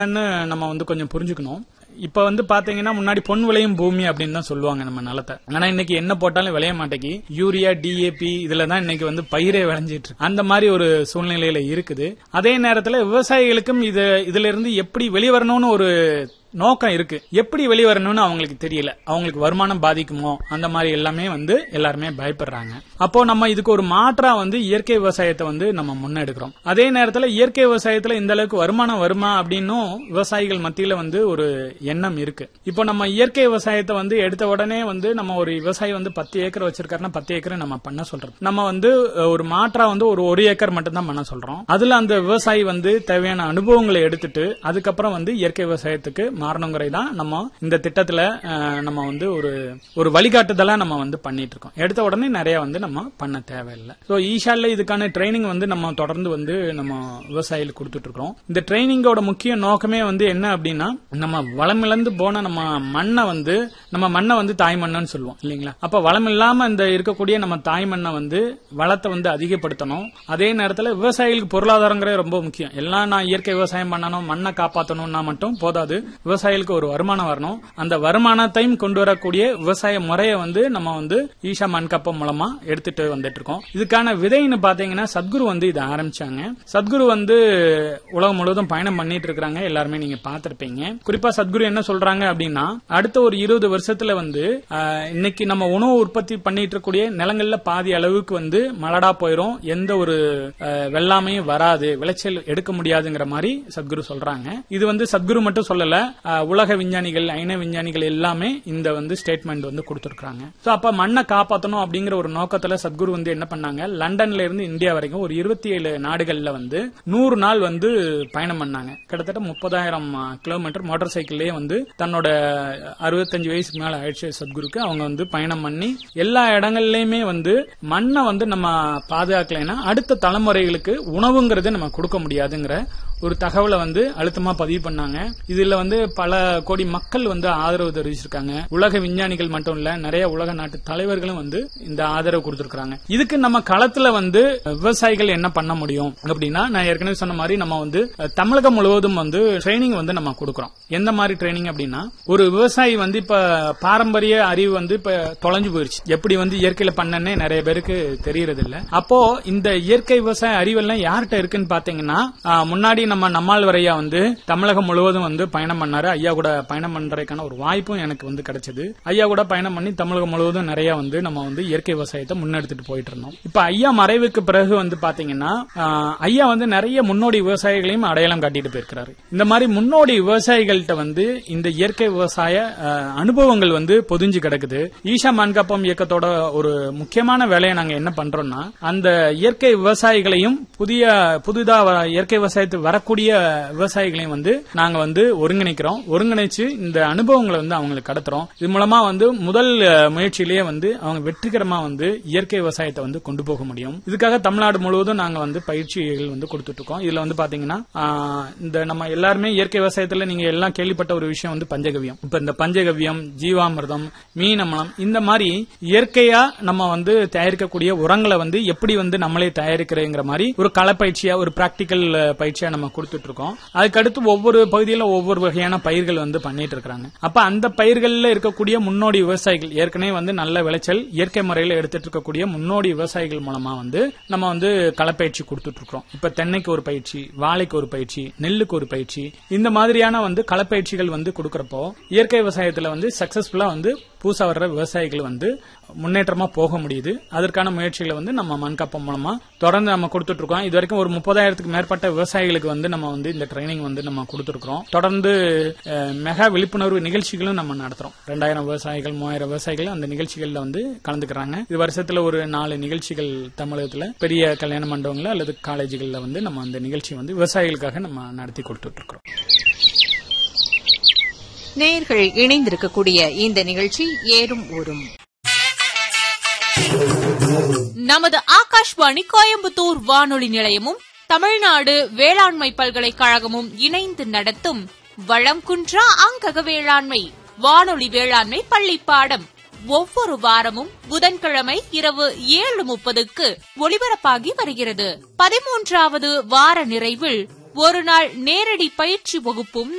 நம்ம வந்து கொஞ்சம் புரிஞ்சுக்கணும் இப்ப வந்து பாத்தீங்கன்னா முன்னாடி பொன் விளையும் பூமி அப்படின்னு தான் சொல்லுவாங்க நம்ம நிலத்தை ஆனா இன்னைக்கு என்ன போட்டாலும் விளைய மாட்டேங்கி யூரியா டிஏபி இதுல தான் இன்னைக்கு வந்து பயிரே விளைஞ்சிட்டு இருக்கு அந்த மாதிரி ஒரு சூழ்நிலையில இருக்குது அதே நேரத்துல விவசாயிகளுக்கும் இது இதுல இருந்து எப்படி வெளிவரணும்னு ஒரு நோக்கம் இருக்கு எப்படி வெளிவரணும்னு அவங்களுக்கு தெரியல அவங்களுக்கு வருமானம் பாதிக்குமோ அந்த மாதிரி எல்லாமே வந்து எல்லாருமே பயப்படுறாங்க அப்போ நம்ம இதுக்கு ஒரு மாற்றா வந்து இயற்கை விவசாயத்தை வந்து நம்ம முன்னெடுக்கிறோம் அதே நேரத்துல இயற்கை விவசாயத்துல இந்த அளவுக்கு வருமானம் வருமா அப்படின்னும் விவசாயிகள் மத்தியில வந்து ஒரு எண்ணம் இருக்கு இப்போ நம்ம இயற்கை விவசாயத்தை வந்து எடுத்த உடனே வந்து நம்ம ஒரு விவசாயி வந்து பத்து ஏக்கர் வச்சிருக்காருன்னா பத்து ஏக்கர் நம்ம பண்ண சொல்றோம் நம்ம வந்து அஹ், ஒரு மாற்றா வந்து ஒரு ஒரு ஏக்கர் மட்டும் தான் பண்ண சொல்றோம் அதுல அந்த விவசாயி வந்து தேவையான அனுபவங்களை எடுத்துட்டு அதுக்கப்புறம் வந்து இயற்கை விவசாயத்துக்கு மாறணுங்கிறது தான் நம்ம இந்த திட்டத்துல அஹ், நம்ம வந்து ஒரு ஒரு வழிகாட்டுதலா நம்ம வந்து பண்ணிட்டு இருக்கோம் எடுத்த உடனே நிறைய வந்து நம்ம பண்ண தேவையில்லை ஸோ ஈஷால இதுக்கான ட்ரைனிங் வந்து நம்ம தொடர்ந்து வந்து நம்ம விவசாயிகளுக்கு கொடுத்துட்டு இருக்கோம் இந்த ட்ரைனிங்கோட முக்கிய நோக்கமே வந்து என்ன அப்படின்னா நம்ம வளமிழந்து போன நம்ம மண்ணை வந்து நம்ம மண்ணை வந்து தாய் மண்ணுன்னு சொல்லுவோம் இல்லைங்களா அப்ப வளம் இல்லாம இந்த இருக்கக்கூடிய நம்ம தாய் மண்ணை வந்து வளத்தை வந்து அதிகப்படுத்தணும் அதே நேரத்தில் விவசாயிகளுக்கு பொருளாதாரங்கிறது ரொம்ப முக்கியம் எல்லாம் நான் இயற்கை விவசாயம் பண்ணணும் மண்ணை காப்பாற்றணும்னா மட்டும் போதாது விவசாயிகளுக்கு ஒரு வருமானம் வரணும் அந்த வருமானத்தையும் கொண்டு வரக்கூடிய விவசாய முறையை வந்து நம்ம வந்து ஈஷா மண்கப்பம் மூலமா எடுத்துட்டு வந்துட்டு இருக்கோம் இதுக்கான விதைன்னு பாத்தீங்கன்னா சத்குரு வந்து இதை ஆரம்பிச்சாங்க சத்குரு வந்து உலகம் முழுவதும் பயணம் பண்ணிட்டு இருக்காங்க எல்லாருமே நீங்க பார்த்திருப்பீங்க குறிப்பா சத்குரு என்ன சொல்றாங்க அப்படின்னா அடுத்த ஒரு இருபது வருஷத்துல வந்து ஆஹ், இன்னைக்கு நம்ம உணவு உற்பத்தி பண்ணிட்டு இருக்கக்கூடிய நிலங்கள்ல பாதி அளவுக்கு வந்து மலடா போயிரும் எந்த ஒரு ஆஹ், வெள்ளாமையும் வராது விளைச்சல் எடுக்க முடியாதுங்கிற மாதிரி சத்குரு சொல்றாங்க இது வந்து சத்குரு மட்டும் சொல்லல ஆஹ், உலக விஞ்ஞானிகள் ஐன விஞ்ஞானிகள் எல்லாமே இந்த வந்து ஸ்டேட்மெண்ட் வந்து கொடுத்திருக்காங்க சோ அப்ப மண்ணை காப்பாத்தணும் அப்படிங்கிற ஒரு நோக்கத்துல சத்குரு வந்து என்ன பண்ணாங்க லண்டன்ல இருந்து இந்தியா வரைக்கும் ஒரு இருபத்தி ஏழு நாடுகள்ல வந்து நூறு நாள் வந்து பயணம் பண்ணாங்க கிட்டத்தட்ட முப்பதாயிரம் கிலோமீட்டர் மோட்டார் சைக்கிள்லயே வந்து தன்னோட அறுபத்தஞ்சு வயசுக்கு மேல ஆயிடுச்சு சத்குருக்கு அவங்க வந்து பயணம் பண்ணி எல்லா இடங்கள்லயுமே வந்து மண்ணை வந்து நம்ம பாதுகாக்கலைன்னா அடுத்த தலைமுறைகளுக்கு உணவுங்கிறது நம்ம கொடுக்க முடியாதுங்கிற ஒரு தகவலை வந்து அழுத்தமா பதிவு பண்ணாங்க இதுல வந்து பல கோடி மக்கள் வந்து ஆதரவு தெரிவிச்சிருக்காங்க உலக விஞ்ஞானிகள் மட்டும் இல்ல நிறைய உலக நாட்டு தலைவர்களும் வந்து இந்த ஆதரவு கொடுத்திருக்காங்க இதுக்கு நம்ம களத்துல வந்து விவசாயிகள் என்ன பண்ண முடியும் அப்படின்னா நான் ஏற்கனவே சொன்ன மாதிரி நம்ம வந்து அஹ், தமிழகம் முழுவதும் வந்து ட்ரைனிங் வந்து நம்ம கொடுக்கறோம் எந்த மாதிரி ட்ரைனிங் அப்படின்னா ஒரு விவசாயி வந்து இப்ப பாரம்பரிய அறிவு வந்து இப்ப தொலைஞ்சு போயிருச்சு எப்படி வந்து இயற்கையில பண்ணனே நிறைய பேருக்கு தெரியறது இல்ல அப்போ இந்த இயற்கை விவசாய அறிவெல்லாம் யார்கிட்ட இருக்குன்னு பாத்தீங்கன்னா ஆஹ், முன்னாடி நம்ம நம்மால் வரையா வந்து தமிழகம் முழுவதும் வந்து பயணம் பண்ணாரு ஐயா கூட பயணம் பண்றதுக்கான ஒரு வாய்ப்பும் எனக்கு வந்து கிடைச்சது ஐயா கூட பயணம் பண்ணி தமிழகம் முழுவதும் நிறைய வந்து நம்ம வந்து இயற்கை விவசாயத்தை முன்னெடுத்துட்டு போயிட்டு இருந்தோம் இப்ப ஐயா மறைவுக்கு பிறகு வந்து பாத்தீங்கன்னா ஆஹ், ஐயா வந்து நிறைய முன்னோடி விவசாயிகளையும் அடையாளம் காட்டிட்டு போயிருக்கிறாரு இந்த மாதிரி முன்னோடி விவசாயிகள்கிட்ட வந்து இந்த இயற்கை விவசாய ஆஹ், அனுபவங்கள் வந்து பொதிஞ்சு கிடக்குது ஈஷா மான்காப்பம் இயக்கத்தோட ஒரு முக்கியமான வேலையை நாங்க என்ன பண்றோம்னா அந்த இயற்கை விவசாயிகளையும் புதிய புதிதா வ- இயற்கை விவசாயத்துக்கு வரக்கூடிய விவசாயிகளையும் வந்து நாங்க வந்து ஒருங்கிணைக்கிறோம் ஒருங்கிணைச்சு இந்த அனுபவங்களை வந்து அவங்களுக்கு கடத்துறோம் இது மூலமா வந்து முதல் அஹ், முயற்சியிலேயே வந்து அவங்க வெற்றிகரமா வந்து இயற்கை விவசாயத்தை வந்து கொண்டு போக முடியும் இதுக்காக தமிழ்நாடு முழுவதும் நாங்க வந்து பயிற்சிகள் வந்து கொடுத்துட்டு இருக்கோம் இதுல வந்து பாத்தீங்கன்னா ஆஹ், இந்த நம்ம எல்லாருமே இயற்கை விவசாயத்துல நீங்க எல்லாம் கேள்விப்பட்ட ஒரு விஷயம் வந்து பஞ்சகவியம் இப்ப இந்த பஞ்சகவியம் ஜீவாமிர்தம் மீனமலம் இந்த மாதிரி இயற்கையா நம்ம வந்து தயாரிக்கக்கூடிய உரங்களை வந்து எப்படி வந்து நம்மளே தயாரிக்கிறதுங்கிற மாதிரி ஒரு களப்பயிற்சியா ஒரு பிராக்டிக்கல் பயிற்சியா நம்ம கொடுத்துட்டு இருக்கோம் அதுக்கடுத்து ஒவ்வொரு பகுதியில ஒவ்வொரு வகையான பயிர்கள் வந்து பண்ணிட்டு இருக்காங்க அப்ப அந்த பயிர்கள்ல இருக்கக்கூடிய முன்னோடி விவசாயிகள் ஏற்கனவே வந்து நல்ல விளைச்சல் இயற்கை முறையில எடுத்துட்டு இருக்கக்கூடிய முன்னோடி விவசாயிகள் மூலமா வந்து நம்ம வந்து களப்பயிற்சி கொடுத்துட்டு இருக்கோம் இப்ப தென்னைக்கு ஒரு பயிற்சி வாழைக்கு ஒரு பயிற்சி நெல்லுக்கு ஒரு பயிற்சி இந்த மாதிரியான வந்து களப்பயிற்சிகள் வந்து கொடுக்கறப்போ இயற்கை விவசாயத்துல வந்து சக்சஸ்ஃபுல்லா வந்து புதுசா வர்ற விவசாயிகள் வந்து முன்னேற்றமா போக முடியுது அதற்கான முயற்சிகளை வந்து நம்ம மண்காப்பம் மூலமா தொடர்ந்து நம்ம கொடுத்துட்டு இருக்கோம் இது வரைக்கும் ஒரு முப்பதாயிரத்துக்கு மேற்பட்ட விவசாயிகளுக்கு வந்து நம்ம வந்து இந்த ட்ரைனிங் வந்து நம்ம கொடுத்துருக்கோம் தொடர்ந்து அஹ், மெகா விழிப்புணர்வு நிகழ்ச்சிகளும் நம்ம நடத்துறோம் ரெண்டாயிரம் விவசாயிகள் மூவாயிரம் விவசாயிகள் அந்த நிகழ்ச்சிகள்ல வந்து கலந்துக்கிறாங்க இது வருஷத்துல ஒரு நாலு நிகழ்ச்சிகள் தமிழகத்துல பெரிய கல்யாண மண்டபங்கள்ல அல்லது காலேஜுகள்ல வந்து நம்ம அந்த நிகழ்ச்சி வந்து விவசாயிகளுக்காக நம்ம நடத்தி கொடுத்துட்டு இருக்கிறோம் நேயர்கள் இணைந்திருக்கக்கூடிய இந்த நிகழ்ச்சி ஏறும் ஊரும் நமது ஆகாஷ்வாணி கோயம்புத்தூர் வானொலி நிலையமும் தமிழ்நாடு வேளாண்மை பல்கலைக்கழகமும் இணைந்து நடத்தும் வளம் குன்றா அங்கக வேளாண்மை வானொலி வேளாண்மை பள்ளி பாடம் ஒவ்வொரு வாரமும் புதன்கிழமை இரவு ஏழு முப்பதுக்கு ஒலிபரப்பாகி வருகிறது பதிமூன்றாவது வார நிறைவில் ஒரு நாள் நேரடி பயிற்சி வகுப்பும்